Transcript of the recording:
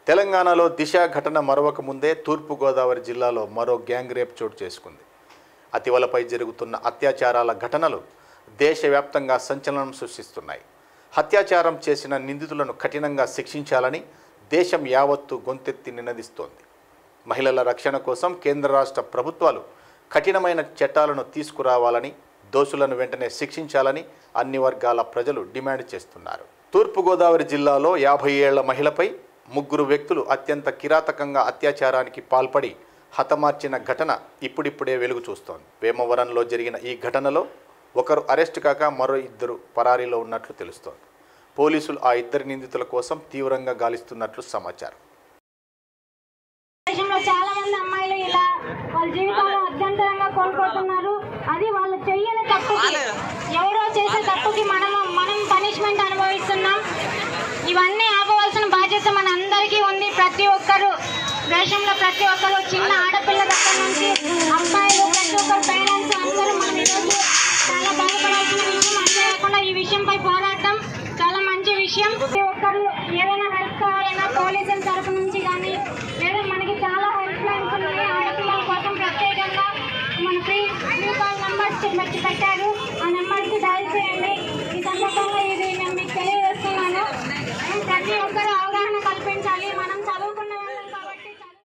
తెలంగాణలో దిశ ఘటన మరొక ముందే తూర్పుగోదావరి జిల్లాలో మరో గ్యాంగ్ రేప్ చోటు చేసుకుంది అతివలపై జరుగుతున్న అత్యాచారాల ఘటనలు దేశవ్యాప్తంగా సంచలనం సృష్టిస్తున్నాయి అత్యాచారం చేసిన నిందితులను కఠినంగా శిక్షించాలని దేశం యావత్తు గొంతెత్తి నినదిస్తోంది మహిళల రక్షణ కోసం కేంద్ర రాష్ట్ర ప్రభుత్వాలు కఠినమైన చట్టాలను తీసుకురావాలని దోషులను వెంటనే శిక్షించాలని అన్ని వర్గాల ప్రజలు డిమాండ్ చేస్తున్నారు తూర్పుగోదావరి జిల్లాలో యాభై ఏళ్ల మహిళపై ముగ్గురు వ్యక్తులు అత్యంత కిరాతకంగా అత్యాచారానికి పాల్పడి హతమార్చిన ఘటన ఇప్పుడిప్పుడే వెలుగు చూస్తోంది వేమవరంలో జరిగిన ఈ ఘటనలో ఒకరు అరెస్టు కాక మరో ఇద్దరు పరారీలో ఉన్నట్లు తెలుస్తోంది పోలీసులు ఆ ఇద్దరి నిందితుల కోసం తీవ్రంగా గాలిస్తున్నట్లు సమాచారం దేశంలో చాలా మంది అమ్మాయిలు ఇలా వాళ్ళ జీవితాలు అత్యంతరంగా కోల్పోతున్నారు అది వాళ్ళు చెయ్యని తప్పుకి ఎవరో చేసే తప్పుకి మనము మనం పనిష్మెంట్ అనుభవిస్తున్నాం ఇవన్నీ ఆపవలసిన బాధ్యత మన అందరికీ ఉంది ప్రతి ఒక్కరు దేశంలో ప్రతి ఒక్కరు చిన్న ఆడపిల్ల దగ్గర నుంచి అమ్మాయిలు ప్రతి ఒక్కరు పేరెంట్స్ అందరూ